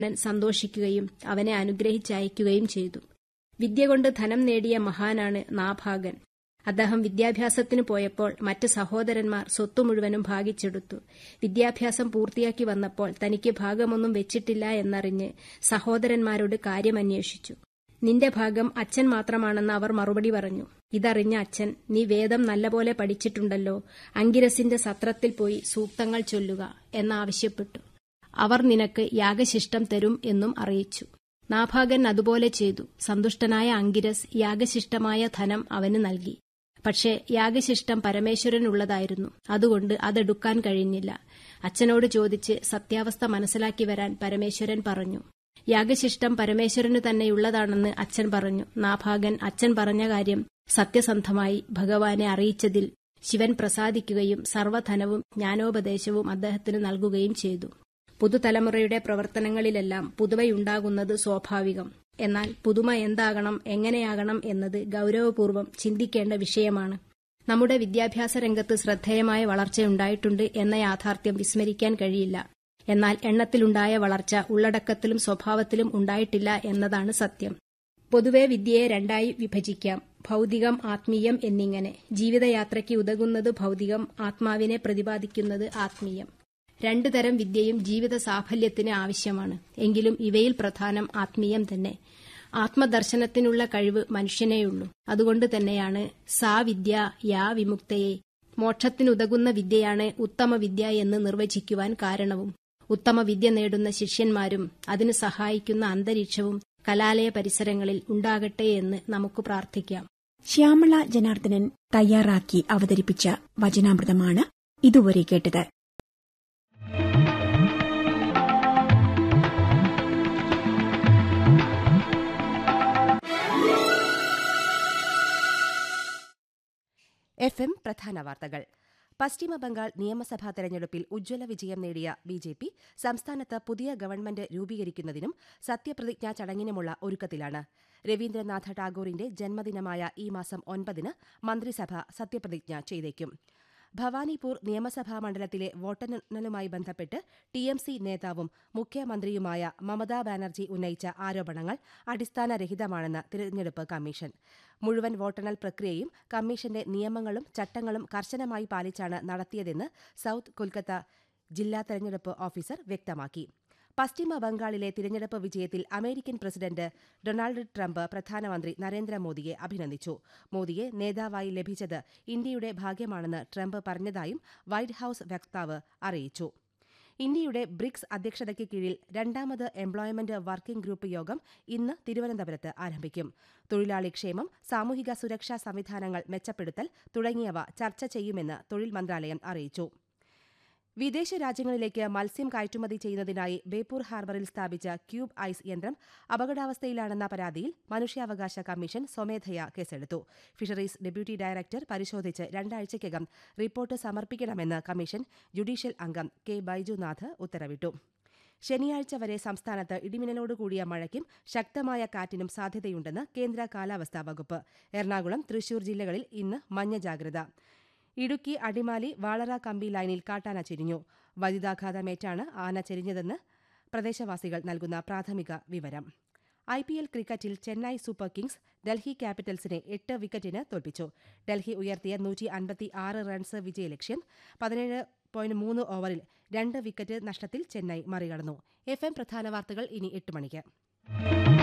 ൻ സന്തോഷിക്കുകയും അവനെ അനുഗ്രഹിച്ചയക്കുകയും ചെയ്തു വിദ്യ കൊണ്ട് ധനം നേടിയ മഹാനാണ് നാഭാഗൻ അദ്ദേഹം വിദ്യാഭ്യാസത്തിന് പോയപ്പോൾ മറ്റ് സഹോദരന്മാർ സ്വത്തു മുഴുവനും ഭാഗിച്ചെടുത്തു വിദ്യാഭ്യാസം പൂർത്തിയാക്കി വന്നപ്പോൾ തനിക്ക് ഭാഗമൊന്നും വെച്ചിട്ടില്ല എന്നറിഞ്ഞ് സഹോദരന്മാരോട് കാര്യമന്വേഷിച്ചു നിന്റെ ഭാഗം അച്ഛൻ മാത്രമാണെന്ന് അവർ മറുപടി പറഞ്ഞു ഇതറിഞ്ഞ അച്ഛൻ നീ വേദം നല്ലപോലെ പഠിച്ചിട്ടുണ്ടല്ലോ അങ്കിരസിന്റെ സത്രത്തിൽ പോയി സൂക്തങ്ങൾ ചൊല്ലുക എന്നാവശ്യപ്പെട്ടു അവർ നിനക്ക് യാഗശിഷ്ടം തരും എന്നും അറിയിച്ചു നാഭാഗൻ അതുപോലെ ചെയ്തു സന്തുഷ്ടനായ അങ്കിരസ് യാഗശിഷ്ടമായ ധനം അവന് നൽകി പക്ഷേ യാഗശിഷ്ടം പരമേശ്വരനുള്ളതായിരുന്നു അതുകൊണ്ട് അതെടുക്കാൻ കഴിഞ്ഞില്ല അച്ഛനോട് ചോദിച്ച് സത്യാവസ്ഥ മനസ്സിലാക്കി വരാൻ പരമേശ്വരൻ പറഞ്ഞു യാഗശിഷ്ടം പരമേശ്വരന് തന്നെയുള്ളതാണെന്ന് അച്ഛൻ പറഞ്ഞു നാഭാഗൻ അച്ഛൻ പറഞ്ഞ കാര്യം സത്യസന്ധമായി ഭഗവാനെ അറിയിച്ചതിൽ ശിവൻ പ്രസാദിക്കുകയും സർവ്വധനവും ജ്ഞാനോപദേശവും അദ്ദേഹത്തിന് നൽകുകയും ചെയ്തു പുതുതലമുറയുടെ പ്രവർത്തനങ്ങളിലെല്ലാം പുതുമയുണ്ടാകുന്നത് സ്വാഭാവികം എന്നാൽ പുതുമ എന്താകണം എങ്ങനെയാകണം എന്നത് ഗൌരവപൂർവ്വം ചിന്തിക്കേണ്ട വിഷയമാണ് നമ്മുടെ വിദ്യാഭ്യാസ രംഗത്ത് ശ്രദ്ധേയമായ വളർച്ചയുണ്ടായിട്ടുണ്ട് എന്ന യാഥാർത്ഥ്യം വിസ്മരിക്കാൻ കഴിയില്ല എന്നാൽ എണ്ണത്തിലുണ്ടായ വളർച്ച ഉള്ളടക്കത്തിലും സ്വഭാവത്തിലും ഉണ്ടായിട്ടില്ല എന്നതാണ് സത്യം പൊതുവെ വിദ്യയെ രണ്ടായി വിഭജിക്കാം ഭൗതികം ആത്മീയം എന്നിങ്ങനെ ജീവിതയാത്രയ്ക്ക് ഉതകുന്നത് ഭൗതികം ആത്മാവിനെ പ്രതിപാദിക്കുന്നത് ആത്മീയം രണ്ടു തരം വിദ്യയും ജീവിത സാഫല്യത്തിന് ആവശ്യമാണ് എങ്കിലും ഇവയിൽ പ്രധാനം ആത്മീയം തന്നെ ആത്മദർശനത്തിനുള്ള കഴിവ് മനുഷ്യനേയുള്ളൂ അതുകൊണ്ട് തന്നെയാണ് സാ വിദ്യ യാ വിമുക്തയെ മോക്ഷത്തിനുതകുന്ന വിദ്യയാണ് ഉത്തമ വിദ്യ എന്ന് നിർവചിക്കുവാൻ കാരണവും ഉത്തമ വിദ്യ നേടുന്ന ശിഷ്യന്മാരും അതിന് സഹായിക്കുന്ന അന്തരീക്ഷവും കലാലയ പരിസരങ്ങളിൽ ഉണ്ടാകട്ടെ എന്ന് നമുക്ക് പ്രാർത്ഥിക്കാം ശ്യാമള ജനാർദ്ദനൻ തയ്യാറാക്കി അവതരിപ്പിച്ച വചനാമൃതമാണ് ഇതുവരെ കേട്ടത് എഫ് എം പ്രധാന വാർത്തകൾ പശ്ചിമ ബംഗാൾ നിയമസഭാ തെരഞ്ഞെടുപ്പിൽ ഉജ്ജ്വല വിജയം നേടിയ ബി ജെ പി സംസ്ഥാനത്ത് പുതിയ ഗവൺമെന്റ് രൂപീകരിക്കുന്നതിനും സത്യപ്രതിജ്ഞാ ചടങ്ങിനുമുള്ള ഒരുക്കത്തിലാണ് രവീന്ദ്രനാഥ ടാഗോറിന്റെ ജന്മദിനമായ ഈ മാസം ഒൻപതിന് മന്ത്രിസഭ സത്യപ്രതിജ്ഞ ചെയ്തേക്കും ഭവാനിപൂർ നിയമസഭാ മണ്ഡലത്തിലെ വോട്ടെണ്ണലുമായി ബന്ധപ്പെട്ട് ടി എം സി നേതാവും മുഖ്യമന്ത്രിയുമായ മമതാ ബാനർജി ഉന്നയിച്ച ആരോപണങ്ങൾ അടിസ്ഥാനരഹിതമാണെന്ന് തിരഞ്ഞെടുപ്പ് കമ്മീഷൻ മുഴുവൻ വോട്ടെണ്ണൽ പ്രക്രിയയും കമ്മീഷന്റെ നിയമങ്ങളും ചട്ടങ്ങളും കർശനമായി പാലിച്ചാണ് നടത്തിയതെന്ന് സൌത്ത് കൊൽക്കത്ത ജില്ലാ തെരഞ്ഞെടുപ്പ് ഓഫീസർ വ്യക്തമാക്കി പശ്ചിമ ബംഗാളിലെ തിരഞ്ഞെടുപ്പ് വിജയത്തിൽ അമേരിക്കൻ പ്രസിഡന്റ് ഡൊണാൾഡ് ട്രംപ് പ്രധാനമന്ത്രി നരേന്ദ്രമോദിയെ അഭിനന്ദിച്ചു മോദിയെ നേതാവായി ലഭിച്ചത് ഇന്ത്യയുടെ ഭാഗ്യമാണെന്ന് ട്രംപ് പറഞ്ഞതായും വൈറ്റ് ഹൌസ് വക്താവ് അറിയിച്ചു ഇന്ത്യയുടെ ബ്രിക്സ് അധ്യക്ഷതയ്ക്ക് കീഴിൽ രണ്ടാമത് എംപ്ലോയ്മെന്റ് വർക്കിംഗ് ഗ്രൂപ്പ് യോഗം ഇന്ന് തിരുവനന്തപുരത്ത് ആരംഭിക്കും തൊഴിലാളി ക്ഷേമം സാമൂഹിക സുരക്ഷാ സംവിധാനങ്ങൾ മെച്ചപ്പെടുത്തൽ തുടങ്ങിയവ ചർച്ച ചെയ്യുമെന്ന് തൊഴിൽ മന്ത്രാലയം അറിയിച്ചു വിദേശ രാജ്യങ്ങളിലേക്ക് മത്സ്യം കയറ്റുമതി ചെയ്യുന്നതിനായി ബേപ്പൂർ ഹാർബറിൽ സ്ഥാപിച്ച ക്യൂബ് ഐസ് യന്ത്രം അപകടാവസ്ഥയിലാണെന്ന പരാതിയിൽ മനുഷ്യാവകാശ കമ്മീഷൻ സ്വമേധയാ കേസെടുത്തു ഫിഷറീസ് ഡെപ്യൂട്ടി ഡയറക്ടർ പരിശോധിച്ച് രണ്ടാഴ്ചയ്ക്കകം റിപ്പോർട്ട് സമർപ്പിക്കണമെന്ന് കമ്മീഷൻ ജുഡീഷ്യൽ അംഗം കെ ബൈജുനാഥ് ഉത്തരവിട്ടു ശനിയാഴ്ച വരെ സംസ്ഥാനത്ത് ഇടിമിന്നലോടുകൂടിയ മഴയ്ക്കും ശക്തമായ കാറ്റിനും സാധ്യതയുണ്ടെന്ന് കേന്ദ്ര കാലാവസ്ഥാ വകുപ്പ് എറണാകുളം തൃശൂർ ജില്ലകളിൽ ഇന്ന് മഞ്ഞ ജാഗ്രത ഇടുക്കി അടിമാലി വാളറ കമ്പി ലൈനിൽ കാട്ടാന ചെരിഞ്ഞു വൈദ്യുതാഘാതമേറ്റാണ് ആന ചെരിഞ്ഞതെന്ന് പ്രദേശവാസികൾ നൽകുന്ന പ്രാഥമിക വിവരം ഐ പി എൽ ക്രിക്കറ്റിൽ ചെന്നൈ സൂപ്പർ കിങ്സ് ഡൽഹി ക്യാപിറ്റൽസിനെ എട്ട് വിക്കറ്റിന് തോൽപ്പിച്ചു ഡൽഹി ഉയർത്തിയ നൂറ്റി അൻപത്തി ആറ് റൺസ് വിജയലക്ഷ്യം പതിനേഴ് പോയിന്റ് മൂന്ന് ഓവറിൽ രണ്ട് വിക്കറ്റ് നഷ്ടത്തിൽ ചെന്നൈ മറികടന്നു എഫ് എം പ്രധാന വാർത്തകൾ ഇനി എട്ട് മണിക്ക്